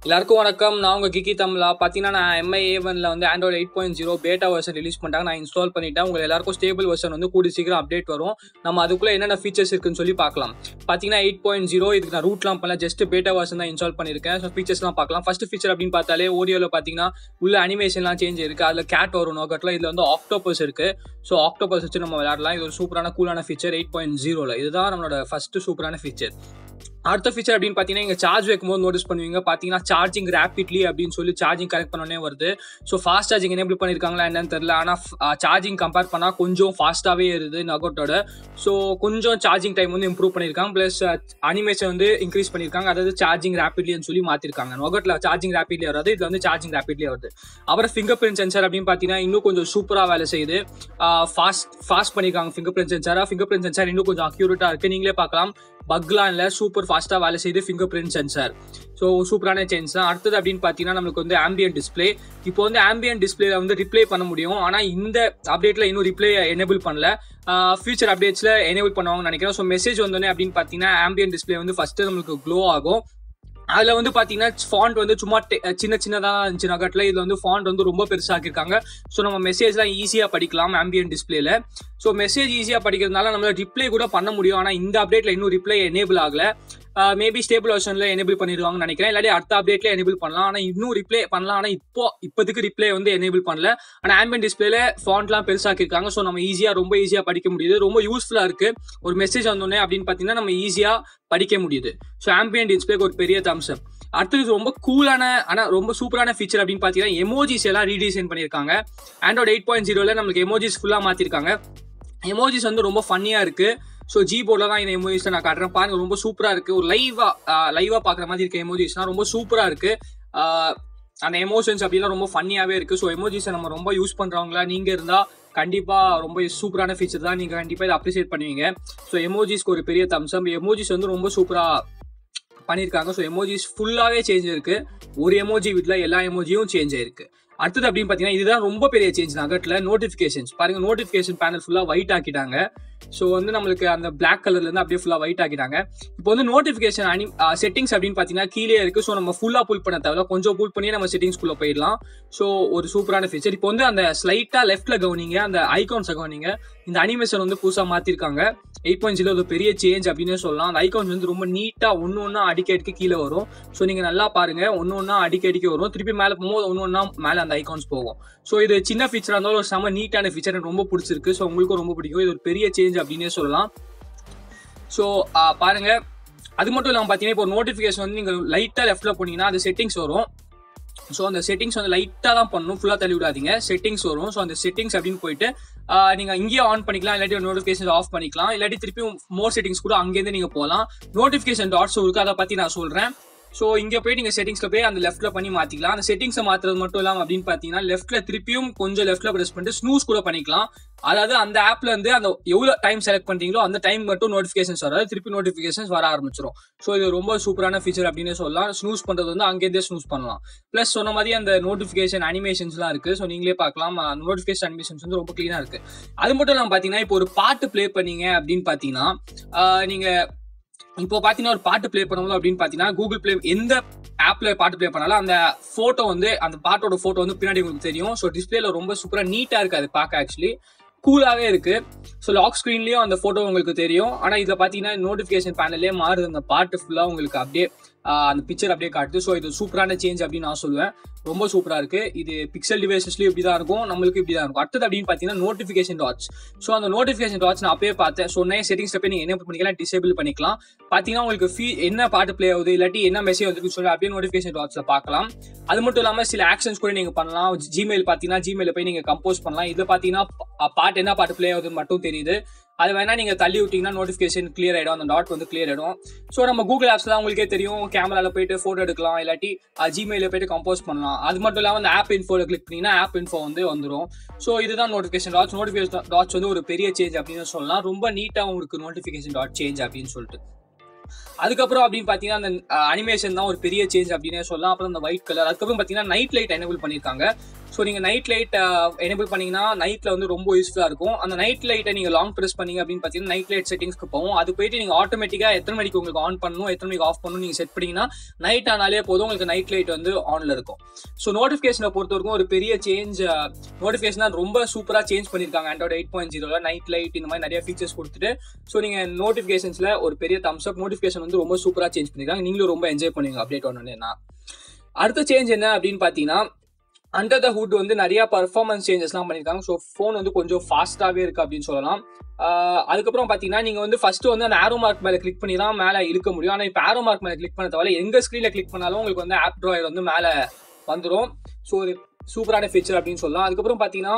எல்லாருக்கும் வணக்கம் நான் உங்க கிக்கி தமிழா பார்த்தீங்கன்னா நான் எம்ஐ ஏவனில் வந்து Android eight point zero beta version release பண்ணிட்டாங்க நான் இன்ஸ்டால் பண்ணிட்டேன் உங்களுக்கு எல்லாருக்கும் ஸ்டேபிள் வெர்ஷன் வந்து கூடி சீக்கிரம் அப்டேட் வரும் நம்ம அதுக்குள்ள என்னென்ன ஃபீச்சர்ஸ் இருக்குன்னு சொல்லி பார்க்கலாம் பார்த்தீங்கன்னா எயிட் பாயிண்ட் ஜீரோ இதுக்கு நான் ரூட்லாம் பண்ணல ஜஸ்ட் பேட்டா வெர்ஷன் தான் இன்ஸ்டால் பண்ணியிருக்கேன் ஸோ ஃபீச்சர்ஸ்லாம் பார்க்கலாம் ஃபர்ஸ்ட் ஃபீச்சர் அப்படின்னு பார்த்தாலே ஓடியோவில் பார்த்தீங்கன்னா உள்ள அனிமேஷன்லாம் சேஞ்ச் இருக்கு அதில் கேட் வரும் நோக்கட்டில் இதில் வந்து ஆக்டோபஸ் இருக்கு ஸோ ஆக்டோபஸ் வச்சு நம்ம விளையாடலாம் இது ஒரு சூப்பரான கூலான ஃபீச்சர் எயிட் பாயிண்ட் ஜீரோவில் இதுதான் நம்மளோட ஃபர்ஸ்ட் சூப்பரான ஃபீச்சர் அடுத்த ஃபீச்சர் அப்படின்னு பார்த்தீங்கன்னா இங்கே சார்ஜ் வைக்கும்போது நோட்டீஸ் பண்ணுவீங்க பார்த்தீங்கன்னா சார்ஜிங் ரேப்பிட்லி அப்படின்னு சொல்லி சார்ஜிங் கனெக்ட் பண்ணோடனே வருது ஸோ ஃபாஸ்ட் சார்ஜிங் எனேபிள் பண்ணியிருக்காங்களா என்னன்னு தெரியல ஆனால் சார்ஜிங் கம்பேர் பண்ணால் கொஞ்சம் ஃபாஸ்ட்டாகவே இருது நகோட்டோட ஸோ கொஞ்சம் சார்ஜிங் டைம் வந்து இம்ப்ரூவ் பண்ணியிருக்காங்க ப்ளஸ் அனிமேஷன் வந்து இன்க்ரீஸ் பண்ணியிருக்காங்க அதாவது சார்ஜிங் ரேப்பிட்லின்னு சொல்லி மாற்றிருக்காங்க நொகட்டில் சார்ஜிங் ரேப்பிட்லி வராது இதில் வந்து சார்ஜிங் ரேப்பிட்லி வருது அப்புறம் ஃபிங்கர் பிரிண்ட் சென்சார் அப்படின்னு பார்த்தீங்கன்னா இன்னும் கொஞ்சம் சூப்பராக வேலை செய்யுது ஃபாஸ்ட் ஃபாஸ்ட் பண்ணியிருக்காங்க ஃபிங்கர் பிரிண்ட் சென்சாராக ஃபிங்கர் பிரிண்ட் சென்சார் இன்னும் கொஞ்சம் அக்யூரேட்டாக இருக்குது நீங்களே பார்க்கலாம் பக்லாம் இல்லை சூப்பர் ஃபாஸ்ட்டாக வேலை செய்யுது ஃபிங்கர் பிரிண்ட் சென்சார் ஸோ சூப்பரான சேஞ்ச் தான் அடுத்தது அப்படின்னு பார்த்தீங்கன்னா நம்மளுக்கு வந்து ஆம்பியன் டிஸ்பிளே இப்போ வந்து ஆம்பியன் டிஸ்பிளேல வந்து ரிப்ளை பண்ண முடியும் ஆனால் இந்த அப்டேட்டில் இன்னும் ரிப்ளை எனேபிள் பண்ணல ஃபியூச்சர் அப்டேட்ஸில் எனேபிள் பண்ணுவாங்கன்னு நினைக்கிறேன் ஸோ மெசேஜ் வந்தோடனே அப்படின்னு பார்த்தீங்கன்னா ஆம்பியன் டிஸ்பிளே வந்து ஃபஸ்ட்டு நம்மளுக்கு க்ளோ ஆகும் அதில் வந்து பார்த்தீங்கன்னா ஃபாண்ட் வந்து சும்மா சின்ன சின்னதாக இருந்துச்சு நகட்டில் இதில் வந்து ஃபாண்ட் வந்து ரொம்ப பெருசாக்கியிருக்காங்க ஸோ நம்ம மெசேஜ்லாம் ஈஸியாக படிக்கலாம் ஆம்பியன் டிஸ்பிளேல ஸோ மெசேஜ் ஈஸியாக படிக்கிறதுனால நம்மளால ரிப்ளை கூட பண்ண முடியும் ஆனால் இந்த அப்டேட்டில் இன்னும் ரிப்ளை எனேபிள் ஆகல மேபி ஸ்டேபிள் வெர்ஷனில் எனேபிள் பண்ணிடுவாங்கன்னு நினைக்கிறேன் இல்லாட்டி அடுத்த அப்டேட்ல எனேபிள் பண்ணலாம் ஆனால் இன்னும் ரிப்ளை பண்ணலாம் ஆனால் இப்போ இப்போதைக்கு ரிப்ளை வந்து எனேபிள் பண்ணல ஆனால் ஆம்பியன் டிஸ்பிளேல ஃபாண்ட்லாம் பெருசாக்கியிருக்காங்க ஸோ நம்ம ஈஸியாக ரொம்ப ஈஸியாக படிக்க முடியுது ரொம்ப யூஸ்ஃபுல்லாக இருக்குது ஒரு மெசேஜ் வந்தோடனே அப்படின்னு பார்த்தீங்கன்னா நம்ம ஈஸியாக படிக்க முடியுது ஸோ ஆம்பியன் டிஸ்பிளேக்கு ஒரு பெரிய தம்ஸ் அப் அடுத்தது ரொம்ப கூலான ஆனால் ரொம்ப சூப்பரான ஃபீச்சர் அப்படின்னு பார்த்தீங்கன்னா எமோஜிஸ் எல்லாம் ரீடிசைன் பண்ணியிருக்காங்க ஆண்ட்ராய்ட் எயிட் பாயிண்ட் ஜீரோவில் நம்மளுக்கு எமோஜிஸ் ஃபுல்லாக மாற்றிருக்காங்க எமோஜிஸ் வந்து ரொம்ப ஃபன்னியாக இருக்குது ஸோ ஜி போர்டில் தான் இந்த எமோஜிஸை நான் காட்டுறேன் பாருங்க ரொம்ப சூப்பராக இருக்குது ஒரு லைவாக லைவாக பார்க்குற மாதிரி இருக்க எமோஜிஸ்லாம் ரொம்ப சூப்பராக இருக்குது அந்த எமோஷன்ஸ் அப்படிலாம் ரொம்ப ஃபன்னியாகவே இருக்குது ஸோ எமோஜிஸை நம்ம ரொம்ப யூஸ் பண்ணுறவங்களா நீங்கள் இருந்தால் கண்டிப்பாக ரொம்ப சூப்பரான ஃபீச்சர் தான் நீங்கள் கண்டிப்பாக இதை அப்ரிசியேட் பண்ணுவீங்க ஸோ எமோஜிஸ்க்கு ஒரு பெரிய தம்சம் எமோஜிஸ் வந்து ரொம்ப சூப்பராக பண்ணியிருக்காங்க ஸோ எமோஜிஸ் ஃபுல்லாகவே சேஞ்ச் ஆயிருக்கு ஒரு எமோஜி வீட்டில் எல்லா எமோஜியும் சேஞ்ச் ஆயிருக்கு அடுத்தது அப்படின்னு பார்த்தீங்கன்னா இதுதான் ரொம்ப பெரிய சேஞ்ச் நகட்டில் நோட்டிஃபிகேஷன்ஸ் பாருங்க நோட்டிஃபிகேஷன் பேனல் ஃபுல்லாக ஒயிட் ஆக்கிட்டாங்க ஸோ வந்து நம்மளுக்கு அந்த பிளாக் கலர்லேருந்து அப்படியே ஃபுல்லாக ஒயிட் ஆக்கிட்டாங்க இப்போ வந்து நோட்டிஃபிகேஷன் அனி செட்டிங்ஸ் அப்படின்னு பார்த்தீங்கன்னா கீழே இருக்குது ஸோ நம்ம ஃபுல்லாக புல் பண்ண தேவை கொஞ்சம் புல் பண்ணி நம்ம செட்டிங்ஸ்குள்ளே போயிடலாம் ஸோ ஒரு சூப்பரான ஃபீச்சர் இப்போ வந்து அந்த ஸ்லைட்டாக லெஃப்ட்டில் கவனிங்க அந்த ஐகான்ஸை கவனிங்க இந்த அனிமேஷன் வந்து புதுசாக மாற்றிருக்காங்க எயிட் பாயிண்ட் ஜீரோ ஒரு பெரிய சேஞ்ச் அப்படின்னு சொல்லலாம் அந்த ஐகான்ஸ் வந்து ரொம்ப நீட்டாக ஒன்று ஒன்றா அடிக்க அடிக்க கீழே வரும் ஸோ நீங்கள் நல்லா பாருங்க ஒன்று ஒன்றா அடிக்க அடிக்க வரும் திருப்பி மேலே போகும்போது ஒன்று ஒன்றா மேலே அந்த ஐகான்ஸ் போகும் ஸோ இது சின்ன ஃபீச்சராக இருந்தாலும் ஒரு செம நீட்டான ஃபீச்சர் எனக்கு ரொம்ப பிடிச்சிருக்கு ஸோ உங்களுக்கும் ரொம்ப பிடிக்கும் இது ஒரு பெரிய சேஞ்ச் அப்படின்னே சொல்லலாம் ஸோ பாருங்க அது மட்டும் இல்லாமல் பார்த்தீங்கன்னா இப்போ நோட்டிஃபிகேஷன் வந்து நீங்கள் லைட்டாக லெஃப்ட்டில் போனீங்கன்னா அது செட்டிங்ஸ் வரும் ஸோ அந்த செட்டிங்ஸ் வந்து லைட்டாக தான் பண்ணணும் ஃபுல்லாக தள்ளி விடாதீங்க செட்டிங்ஸ் வரும் ஸோ அந்த செட்டிங்ஸ் அப்படின்னு போயிட்டு நீங்கள் இங்கேயே ஆன் பண்ணிக்கலாம் இல்லாட்டி நோட்டிஃபிகேஷன் ஆஃப் பண்ணிக்கலாம் இல்லாட்டி திருப்பி மோர் செட்டிங்ஸ் கூட அங்கேருந்து நீங்கள் போகலாம் நோட்டிஃபிகேஷன் டாட்ஸ் இருக்கு அதை பற்றி நான் சொல்கிறேன் ஸோ இங்கே போய் நீங்கள் செட்டிங்ஸில் போய் அந்த லெஃப்ட்டில் பண்ணி மாற்றிக்கலாம் அந்த செட்டிங்ஸை மாற்றுறது மட்டும் இல்லாமல் அப்படின்னு பார்த்தீங்கன்னா லெஃப்ட்டில் திருப்பியும் கொஞ்சம் லெஃப்ட்டில் ப்ரெஸ் பண்ணிட்டு ஸ்னூஸ் கூட பண்ணிக்கலாம் அதாவது அந்த ஆப்ல இருந்து அந்த எவ்வளோ டைம் செலக்ட் பண்ணுறீங்களோ அந்த டைம் மட்டும் நோட்டிஃபிகேஷன்ஸ் வராது திருப்பி நோட்டிஃபிகேஷன்ஸ் வர ஆரம்பிச்சிடும் ஸோ இது ரொம்ப சூப்பரான ஃபீச்சர் அப்படின்னு சொல்லலாம் ஸ்னூஸ் பண்ணுறது வந்து அங்கேருந்தே ஸ்னூஸ் பண்ணலாம் ப்ளஸ் சொன்ன மாதிரி அந்த நோட்டிஃபிகேஷன் அனிமேஷன்ஸ்லாம் இருக்குது ஸோ நீங்களே பார்க்கலாம் நோட்டிஃபிகேஷன் அனிமேஷன்ஸ் வந்து ரொம்ப க்ளீனாக இருக்குது அது மட்டும் இல்லாமல் பார்த்தீங்கன்னா இப்போ ஒரு பாட்டு ப்ளே பண்ணீங்க அப்படின்னு பார்த்தீங்கன்னா நீங்கள் இப்போ பார்த்தீங்கன்னா ஒரு பாட்டு ப்ளே பண்ணும்போது அப்படின்னு பார்த்தீங்கன்னா கூகுள் ப்ளே எந்த ஆப்ல பாட்டு ப்ளே பண்ணாலும் அந்த ஃபோட்டோ வந்து அந்த பாட்டோட ஃபோட்டோ வந்து பின்னாடி உங்களுக்கு தெரியும் ஸோ டிஸ்பிளேல ரொம்ப சூப்பராக நீட்டாக இருக்குது அது பார்க்க ஆக்சுவலி கூலாகவே இருக்கு ஸோ லாக் ஸ்க்ரீன்லேயும் அந்த ஃபோட்டோ உங்களுக்கு தெரியும் ஆனால் இதில் பார்த்தீங்கன்னா நோட்டிஃபிகேஷன் பேனல்லே மாறுது அந்த பாட்டு ஃபுல்லாக உங்களுக்கு அப்படியே அந்த பிக்சர் அப்படியே காட்டுது ஸோ இது சூப்பரான சேஞ்ச் அப்படின்னு நான் சொல்லுவேன் ரொம்ப சூப்பராக இருக்கு இது பிக்சல் டிவைசஸ்லயும் இப்படி தான் இருக்கும் நம்மளுக்கு இப்படி தான் இருக்கும் அடுத்தது அப்படின்னு பார்த்தீங்கன்னா நோட்டிஃபிகேஷன் டாட்ஸ் ஸோ அந்த நோட்டிஃபிகேஷன் டாட்ஸ் நான் அப்பயே பார்த்தேன் சொன்னேன் செட்டிங்ஸ் போய் நீங்கள் என்ன பண்ணிக்கலாம் டிசேபிள் பண்ணிக்கலாம் பார்த்தீங்கன்னா உங்களுக்கு ஃபீ என்ன பாட்டு ப்ளே ஆகுது இல்லாட்டி என்ன மெசேஜ் வந்து சொல்லி அப்படியே நோட்டிஃபிகேஷன் டாட்ஸில் பார்க்கலாம் அது மட்டும் இல்லாமல் சில ஆக்ஷன்ஸ் கூட நீங்கள் பண்ணலாம் ஜிமெயில் பார்த்தீங்கன்னா ஜிமெயில் போய் நீங்கள் கம்போஸ் பண்ணலாம் இதில் பார்த்தீங்கன்னா பாட்டு என்ன பாட்டு ப்ளே ஆகுதுன்னு மட்டும் தெரியுது அது வேணா நீங்க தள்ளி விட்டீங்கன்னா நோட்டிஃபிகேஷன் கிளியர் ஆயிடும் அந்த டாட் வந்து கிளியர் ஆயிடும் ஸோ நம்ம கூகுள் ஆப்ஸ் தான் உங்களுக்கே தெரியும் கேமரால போயிட்டு போட்டோ எடுக்கலாம் இல்லாட்டி ஜிமெயில போயிட்டு கம்போஸ் பண்ணலாம் அது மட்டும் இல்லாமல் அந்த ஆப் இன்ஃபோல கிளிக் பண்ணீங்கன்னா ஆப் இன்ஃபோ வந்து வந்துடும் ஸோ இதுதான் நோட்டிஃபிகேஷன் டாட்ஸ் நோட்டிஃபிகேஷன் டாட்ஸ் வந்து ஒரு பெரிய சேஞ்ச் அப்படின்னு சொல்லலாம் ரொம்ப நீட்டாகவும் இருக்கு நோட்டிஃபிகேஷன் டாட் சேஞ்ச் அப்படின்னு சொல்லிட்டு அதுக்கப்புறம் அப்படின்னு பார்த்தீங்கன்னா அந்த அனிமேஷன் தான் ஒரு பெரிய சேஞ்ச் அப்படின்னே சொல்லலாம் அப்புறம் அந்த ஒயிட் கலர் அதுக்கப்புறம் பார்த்தீங்கன்னா நைட் லைட் எனேபிள் பண்ணியிருக்காங்க ஸோ நீங்கள் நைட் லைட் எனேபிள் பண்ணீங்கன்னா நைட்டில் வந்து ரொம்ப யூஸ்ஃபுல்லாக இருக்கும் அந்த நைட் லைட்டை நீங்கள் லாங் ப்ரெஸ் பண்ணீங்க அப்படின்னு பார்த்தீங்கன்னா நைட் லைட் செட்டிங்ஸ்க்கு போகும் அது போயிட்டு நீங்கள் ஆட்டோமேட்டிக்காக எத்தனை மணிக்கு உங்களுக்கு ஆன் பண்ணணும் எத்தனை மணிக்கு ஆஃப் பண்ணணும் நீங்கள் செட் பண்ணீங்கன்னா நைட் ஆனாலே போதும் உங்களுக்கு நைட் லைட் வந்து ஆனில் இருக்கும் ஸோ நோட்டிஃபிகேஷனை பொறுத்த வரைக்கும் ஒரு பெரிய சேஞ்ச் நோட்டிஃபிகேஷன் ரொம்ப சூப்பராக சேஞ்ச் பண்ணியிருக்காங்க ஆண்ட்ராய்டு எயிட் பாயிண்ட் ஜீரோவில் நைட் லைட் இந்த மாதிரி நிறைய ஃபீச்சர்ஸ் கொடுத்துட்டு ஸோ நீங்கள் நோட்டிஃபிகேஷன்ஸில் ஒரு பெரிய தம்ஸ் அப் நோட்டிஃபிகேஷன் வந்து ரொம்ப சூப்பராக சேஞ்ச் பண்ணியிருக்காங்க நீங்களும் ரொம்ப என்ஜாய் பண்ணுவீங்க அப்டேட் ஒன்றுனா அடுத்த சேஞ்ச் என்ன அப்படின்னு பார்த்தீங்கன்னா அண்டர் த ஹுட் வந்து நிறைய பர்ஃபார்மன்ஸ் சேஞ்சஸ்லாம் பண்ணியிருக்காங்க ஸோ ஃபோன் வந்து கொஞ்சம் ஃபாஸ்ட்டாகவே இருக்குது அப்படின்னு சொல்லலாம் ஆஹ் அதுக்கப்புறம் பார்த்தீங்கன்னா நீங்கள் வந்து ஃபர்ஸ்ட் வந்து அந்த ஆரோ மார்க் மேலே கிளிக் பண்ணி தான் மேலே இழுக்க முடியும் ஆனால் இப்போ ஆரோ மார்க் மேலே கிளிக் பண்ண தவிர எங்கள் ஸ்க்ரீனில் கிளிக் பண்ணாலும் உங்களுக்கு வந்து ஆப் ட்ராயர் வந்து மேலே வந்துடும் ஸோ ஒரு சூப்பரான ஃபீச்சர் அப்படின்னு சொல்லலாம் அதுக்கப்புறம் பார்த்தீங்கன்னா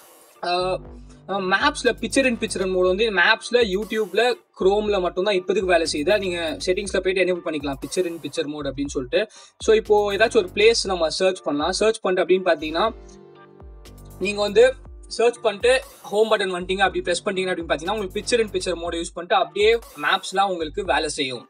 மேப்ஸில் பிக்சர் இன் பிக்சர் மோட் வந்து மேப்ஸில் யூடியூப்ல குரோமில் மட்டும்தான் இப்போதுக்கு வேலை செய்யுது நீங்கள் செட்டிங்ஸில் போயிட்டு எனேபிள் பண்ணிக்கலாம் பிக்சர் இன் பிக்சர் மோட் அப்படின்னு சொல்லிட்டு ஸோ இப்போ ஏதாச்சும் ஒரு பிளேஸ் நம்ம சர்ச் பண்ணலாம் சர்ச் பண்ணிட்டு அப்படின்னு பார்த்தீங்கன்னா நீங்கள் வந்து சர்ச் பண்ணிட்டு ஹோம் பட்டன் வந்துட்டீங்க அப்படி ப்ரெஸ் பண்ணிட்டீங்க அப்படின்னு பார்த்தீங்கன்னா உங்களுக்கு picture in picture mode use பண்ணிட்டு அப்படியே மேப்ஸ்லாம் உங்களுக்கு வேலை செய்யும்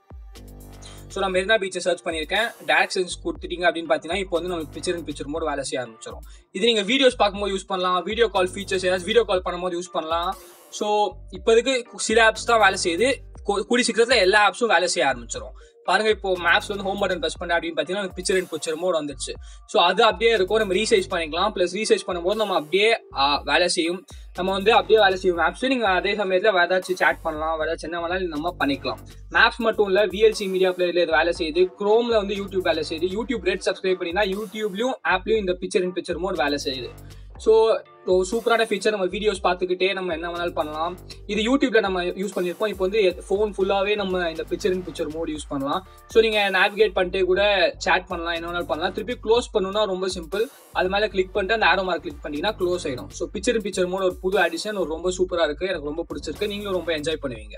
ஸோ நான் மெரினா பீச்சை சர்ச் பண்ணியிருக்கேன் டேரக்ஷன்ஸ் கொடுத்துட்டீங்க அப்படின்னு பார்த்தீங்கன்னா இப்போ வந்து நமக்கு பிக்சர் இன் பிக்சர் மோட் வேலை செய்ய ஆரம்பிச்சிடும் இது நீங்கள் வீடியோஸ் பார்க்கும்போது யூஸ் பண்ணலாம் வீடியோ கால் ஃபீச்சர்ஸ் ஏதாச்சும் வீடியோ கால் பண்ணும்போது யூஸ் பண்ணலாம் ஸோ இப்போதைக்கு சில ஆப்ஸ் தான் வேலை செய்யுது கூ- கூடிய சீக்கிரத்தில் எல்லா ஆப்ஸும் வேலை செய்ய ஆரம்பிச்சிடும் பாருங்க இப்போ மேப்ஸ் வந்து ஹோம் பட்டன் ப்ரெஸ் பண்ண அப்படின்னு பார்த்தீங்கன்னா பிக்சர் இன் பிக்சர் மோட் வந்துச்சு ஸோ அது அப்படியே இருக்கும் நம்ம ரீசைஸ் பண்ணிக்கலாம் ப்ளஸ் ரீசைஸ் பண்ணும்போது நம்ம அப்படியே ஆ, வேலை செய்யும் நம்ம வந்து அப்படியே வேலை செய்யும் மேப்ஸ் நீங்கள் அதே சமயத்தில் வேறு ஏதாச்சும் சேட் பண்ணலாம் வேறு ஏதாச்சும் என்ன வேணாலும் நம்ம பண்ணிக்கலாம் மேப்ஸ் மட்டும் இல்லை விஎல்சி மீடியா பிளேயர்ல இது வேலை செய்யுது குரோம்ல வந்து யூடியூப் வேலை செய்யுது யூடியூப் ரெட் சப்ஸ்கிரைப் பண்ணினா யூடியூப்லயும் ஆப்லயும் இந்த பிக்சர் இன் பிக்சர் மோட் வேலை செய்யுது ஸோ சூப்பரான ஃபீச்சர் நம்ம வீடியோஸ் பார்த்துக்கிட்டே நம்ம என்ன வேணாலும் பண்ணலாம் இது யூடியூப்ல நம்ம யூஸ் பண்ணியிருக்கோம் இப்போ வந்து ஃபோன் ஃபுல்லாகவே நம்ம இந்த picture in picture mode use பண்ணலாம் ஸோ நீங்கள் நேவிகேட் பண்ணிட்டு கூட சேட் பண்ணலாம் என்ன வேணாலும் பண்ணலாம் திருப்பி க்ளோஸ் பண்ணணும்னா ரொம்ப சிம்பிள் அது மேலே கிளிக் பண்ணிட்டு அந்த ஆரோ மார்க் கிளிக் பண்ணிட்டீங்கன்னா க்ளோஸ் ஆயிடும் so picture in picture mode ஒரு புது அடிஷன் ஒரு ரொம்ப சூப்பராக இருக்கு எனக்கு ரொம்ப பிடிச்சிருக்கு நீங்களும் ரொம்ப என்ஜாய் பண்ணுவீங்க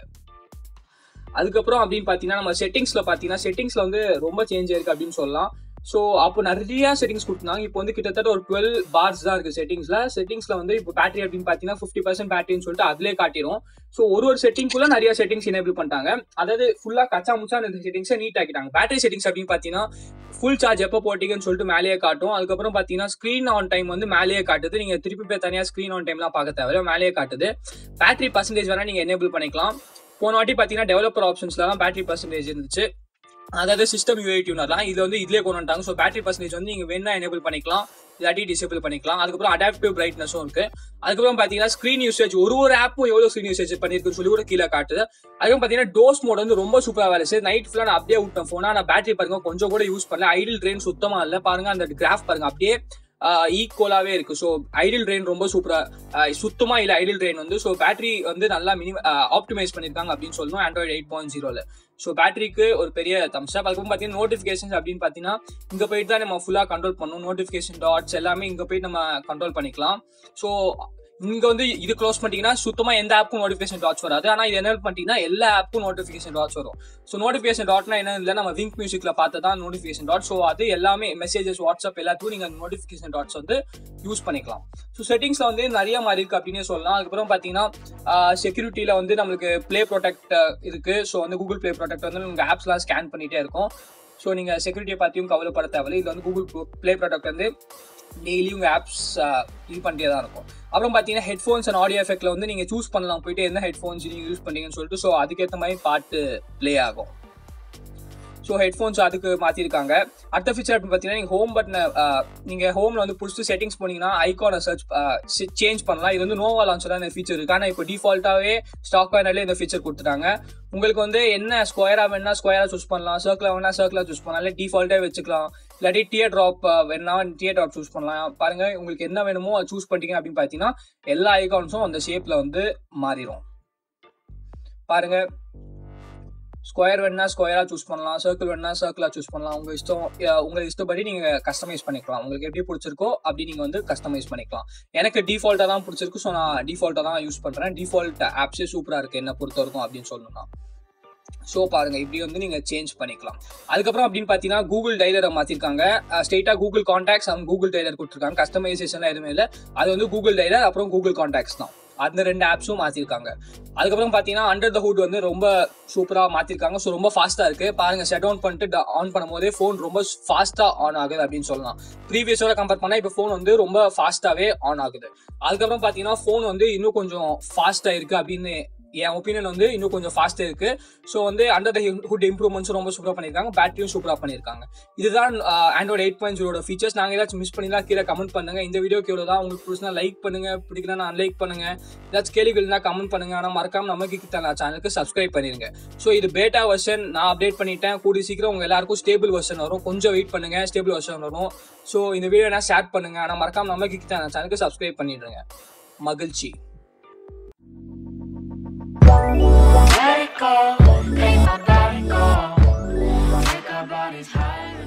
அதுக்கப்புறம் அப்படின்னு பார்த்தீங்கன்னா நம்ம செட்டிங்ஸில் பார்த்தீங்கன்னா செட்டிங்ஸில் வந்து ரொம்ப சேஞ்ச் ஆயிருக்கு அப்படின்னு சொல்லலாம் ஸோ அப்போ நிறைய செட்டிங்ஸ் கொடுத்துருந்தாங்க இப்போ வந்து கிட்டத்தட்ட ஒரு டுவெல் பார்ஸ் தான் இருக்குது செட்டிங்ஸில் செட்டிங்ஸில் வந்து இப்போ பேட்டரி அப்படின்னு பார்த்தீங்கன்னா ஃபிஃப்டி பர்சன்ட் பேட்டரின்னு சொல்லிட்டு அதிலே காட்டிடும் ஸோ ஒரு ஒரு செட்டிங்குள்ள நிறைய செட்டிங்ஸ் எனேபிள் பண்ணிட்டாங்க அதாவது ஃபுல்லாக கச்சா முச்சா இந்த செட்டிங்ஸை நீட் ஆக்கிட்டாங்க பேட்டரி செட்டிங்ஸ் அப்படின்னு பார்த்தீங்கன்னா ஃபுல் சார்ஜ் எப்போ போட்டீங்கன்னு சொல்லிட்டு மேலேயே காட்டும் அதுக்கப்புறம் பார்த்தீங்கன்னா ஸ்க்ரீன் ஆன் டைம் வந்து மேலேயே காட்டுது நீங்கள் திருப்பி போய் தனியாக ஸ்க்ரீன் ஆன் டைம்லாம் பார்க்க தேவையில்ல மேலேயே காட்டுது பேட்டரி பர்சன்டேஜ் வேணால் நீங்கள் எனேபிள் பண்ணிக்கலாம் போன வாட்டி பார்த்தீங்கன்னா டெவலப்பர் ஆப்ஷன்ஸ்ல தான் பேட்டரி பர்சன்டேஜ் இருந்துச்சு அதாவது சிஸ்டம் யூஐ டியூனர்லாம் இது வந்து இதுலேயே கொண்டு வந்துட்டாங்க ஸோ பேட்டரி பர்சன்டேஜ் வந்து நீங்கள் வேணா எனேபிள் பண்ணிக்கலாம் இல்லாட்டி டிசேபிள் பண்ணிக்கலாம் அதுக்கப்புறம் அடாப்டிவ் பிரைட்னஸும் இருக்கு அதுக்கப்புறம் பார்த்தீங்கன்னா ஸ்க்ரீன் யூசேஜ் ஒரு ஒரு ஆப்பும் எவ்வளோ ஸ்க்ரீன் யூசேஜ் பண்ணியிருக்குன்னு சொல்லி கூட கீழே காட்டுது அதுக்கப்புறம் பார்த்தீங்கன்னா டோஸ் மோட் வந்து ரொம்ப சூப்பராக வேலை செய்யுது நைட் ஃபுல்லாக நான் அப்படியே விட்டேன் ஃபோனா நான் பேட்டரி பாருங்க கொஞ்சம் கூட யூஸ் பண்ணல ஐடில் ட்ரெயின் சுத்தமாக இல்லை பாருங்க அந்த கிராஃப் பாருங்க அப்படியே ஈக்குவலாகவே இருக்கு ஸோ ஐடில் ட்ரெயின் ரொம்ப சூப்பராக சுத்தமா இல்லை ஐடில் ட்ரெயின் வந்து ஸோ பேட்டரி வந்து நல்லா மினி ஆப்டிமைஸ் பண்ணியிருக்காங்க அப்படின்னு சொல்லணும் ஆண்ட்ராய்டு எயிட் பாயிண்ட் ஜீரோவில் ஸோ பேட்டரிக்கு ஒரு பெரிய தம்ஸ் அப் அதுக்கப்புறம் பார்த்தீங்கன்னா நோட்டிஃபிகேஷன்ஸ் அப்படின்னு பார்த்தீங்கன்னா இங்கே போயிட்டு தான் நம்ம ஃபுல்லாக கண்ட்ரோல் பண்ணணும் நோட்டிஃபிகேஷன் டாட்ஸ் எல்லாமே இங்கே போயிட்டு நம்ம கண்ட்ரோல் பண்ணிக்கலாம் ஸோ இங்க வந்து இது க்ளோஸ் பண்ணிட்டீங்கன்னா சுத்தமா எந்த ஆப்புக்கும் நோட்டிஃபிகேஷன் டாட்ஸ் வராது ஆனா இது என்ன பண்ணிட்டீங்கன்னா எல்லா ஆப்புக்கும் நோட்டிஃபிகேஷன் டாட்ஸ் வரும் ஸோ நோட்டிஃபிகேஷன் டாட்னா என்ன இல்லை நம்ம விங்க் மியூசிக்ல பார்த்து தான் நோட்டிஃபிகேஷன் டாட் ஸோ அது எல்லாமே மெசேஜஸ் வாட்ஸ்அப் எல்லாத்துக்கும் நீங்க நோட்டிஃபிகேஷன் டாட்ஸ் வந்து யூஸ் பண்ணிக்கலாம் ஸோ செட்டிங்ஸ்ல வந்து நிறைய மாதிரி இருக்கு அப்படின்னே சொல்லலாம் அதுக்கப்புறம் பார்த்தீங்கன்னா செக்யூரிட்டியில வந்து நம்மளுக்கு ப்ளே ப்ரொடெக்ட் இருக்கு ஸோ வந்து கூகுள் ப்ளே ப்ரொடெக்ட் வந்து உங்க ஆப்ஸ்லாம் ஸ்கேன் பண்ணிட்டே இருக்கும் ஸோ நீங்கள் செக்யூரிட்டியை பற்றியும் கவலைப்பட தேவையில்லை இது வந்து கூகுள் ப்ளே ப்ராடக்ட் வந்து டெய்லி உங்கள் ஆப்ஸ் இது பண்ணிட்டே தான் இருக்கும் அப்புறம் பார்த்தீங்கன்னா ஹெட்ஃபோன்ஸ் அண்ட் ஆடியோ எஃபெக்ட்ல வந்து நீங்கள் சூஸ் பண்ணலாம் போயிட்டு எந்த ஹெட்ஃபோன்ஸ் நீங்கள் யூஸ் பண்ணீங்கன்னு சொல்லிட்டு ஸோ அதுக்கேற்ற மாதிரி பாட்டு ப்ளே ஆகும் ஸோ ஹெட்ஃபோன்ஸ் அதுக்கு மாற்றிருக்காங்க அடுத்த ஃபீச்சர் அப்படின்னு பார்த்தீங்கன்னா நீங்கள் ஹோம் பட்டனை நீங்கள் ஹோமில் வந்து பிடிச்சி செட்டிங்ஸ் போனீங்கன்னா ஐகானை சர்ச் சேஞ்ச் பண்ணலாம் இது வந்து நோவா லான்ச்சில் இந்த ஃபீச்சர் இருக்கு ஆனால் இப்போ டிஃபால்ட்டாகவே ஸ்டாக் காயினாலே இந்த ஃபீச்சர் கொடுத்துட்டாங்க உங்களுக்கு வந்து என்ன ஸ்கொயரா வேணா ஸ்கொயரா சூஸ் பண்ணலாம் சர்க்கிளா வேணா சர்க்கிளா சூஸ் பண்ணலாம் இல்லை டிஃபால்ட்டே வச்சுக்கலாம் இல்லாட்டி டியர் ட்ராப் வேணா டியர் ட்ராப் சூஸ் பண்ணலாம் பாருங்க உங்களுக்கு என்ன வேணுமோ அது சூஸ் பண்ணிட்டீங்க அப்படின்னு பார்த்தீங்கன்னா எல்லா ஐகான்ஸும் அந்த ஷேப்ல வந்து மாறிடும் பாருங்க ஸ்கொயர் வேணா ஸ்கொயரா சூஸ் பண்ணலாம் சர்க்கிள் வேணா சர்க்கிளா சூஸ் பண்ணலாம் உங்க இஷ்டம் அஹ் உங்க இஷ்டப்படி நீங்க கஸ்டமைஸ் பண்ணிக்கலாம் உங்களுக்கு எப்படி பிடிச்சிருக்கோ அப்படி நீங்க வந்து கஸ்டமைஸ் பண்ணிக்கலாம் எனக்கு டிஃபால்ட்டா தான் பிடிச்சிருக்கு ஸோ நான் டிஃபால்ட்டா தான் யூஸ் பண்றேன் டிஃபால்ட் ஆப்ஸே சூப்பரா இருக்கு என்ன பொறுத்த வரைக்கும் அப்படின்னு சொல்லணும்னா ஸோ பாருங்க இப்படி வந்து நீங்க சேஞ்ச் பண்ணிக்கலாம் அதுக்கப்புறம் அப்படின்னு பார்த்தீங்கன்னா கூகுள் டைலரை மாத்திருக்காங்க ஸ்ட்ரெயிட்டா கூகுள் கான்டாக்ட்ஸ் அவங்க கூகுள் டைலர் கொடுத்துருக்காங்க கஸ்டமைசேஷன்லாம் எதுவுமே இல்லை அது வந்து கூகுள் டைலர் அப்புறம் கூகுள் கான்டாக்ட்ஸ் தான் அந்த ரெண்டு ஆப்ஸும் மாற்றிருக்காங்க அதுக்கப்புறம் பார்த்தீங்கன்னா அண்டர் த ஹுட் வந்து ரொம்ப சூப்பராக மாற்றிருக்காங்க ஸோ ரொம்ப ஃபாஸ்ட்டாக இருக்குது பாருங்கள் ஷட் டவுன் பண்ணிட்டு ஆன் பண்ணும்போதே ஃபோன் ரொம்ப ஃபாஸ்ட்டாக ஆன் ஆகுது அப்படின்னு சொல்லலாம் ப்ரீவியஸோட கம்பேர் பண்ணால் இப்போ ஃபோன் வந்து ரொம்ப ஃபாஸ்ட்டாகவே ஆன் ஆகுது அதுக்கப்புறம் பார்த்தீங்கன்னா ஃபோன் வந்து இன்னும் கொஞ்சம் ஃபாஸ்ட்டாக இருக்குது அப்படின்னு என் ஒப்பீனியன் வந்து இன்னும் கொஞ்சம் ஃபாஸ்ட்டாக இருக்கு ஸோ வந்து அண்டர் த ஹுட் இம்ப்ரூவ்மெண்ட்ஸும் ரொம்ப சூப்பராக பண்ணியிருக்காங்க பேட்டரியும் சூப்பராக பண்ணியிருக்காங்க இதுதான் ஆண்ட்ராய்ட் எயிட் பாயிண்ட் ஜீரோட ஃபீச்சர்ஸ் நாங்கள் ஏதாச்சும் மிஸ் பண்ணிதான் கீழே கமெண்ட் பண்ணுங்க இந்த வீடியோக்கு எவ்வளோ தான் உங்களுக்கு பிடிச்சினா லைக் பண்ணுங்க பிடிக்கலன்னா அன்லைக் பண்ணுங்க ஏதாச்சும் கேள்விகள் இருந்தால் கமெண்ட் பண்ணுங்க ஆனால் மறக்காம நம்ம கிட்ட சேனலுக்கு சப்ஸ்கிரைப் பண்ணிருங்க ஸோ இது பேட்டா வெர்ஷன் நான் அப்டேட் பண்ணிட்டேன் கூடி சீக்கிரம் உங்க எல்லாருக்கும் ஸ்டேபிள் வெர்ஷன் வரும் கொஞ்சம் வெயிட் பண்ணுங்க ஸ்டேபிள் வெர்ஷன் வரும் ஸோ இந்த வீடியோ என்ன ஷேர் பண்ணுங்க ஆனால் மறக்காம நம்ம கிட்ட சேனலுக்கு சப்ஸ்கிரைப் பண்ணிடுங்க மகிழ்ச்சி Let it go, make my body go. Take our bodies higher.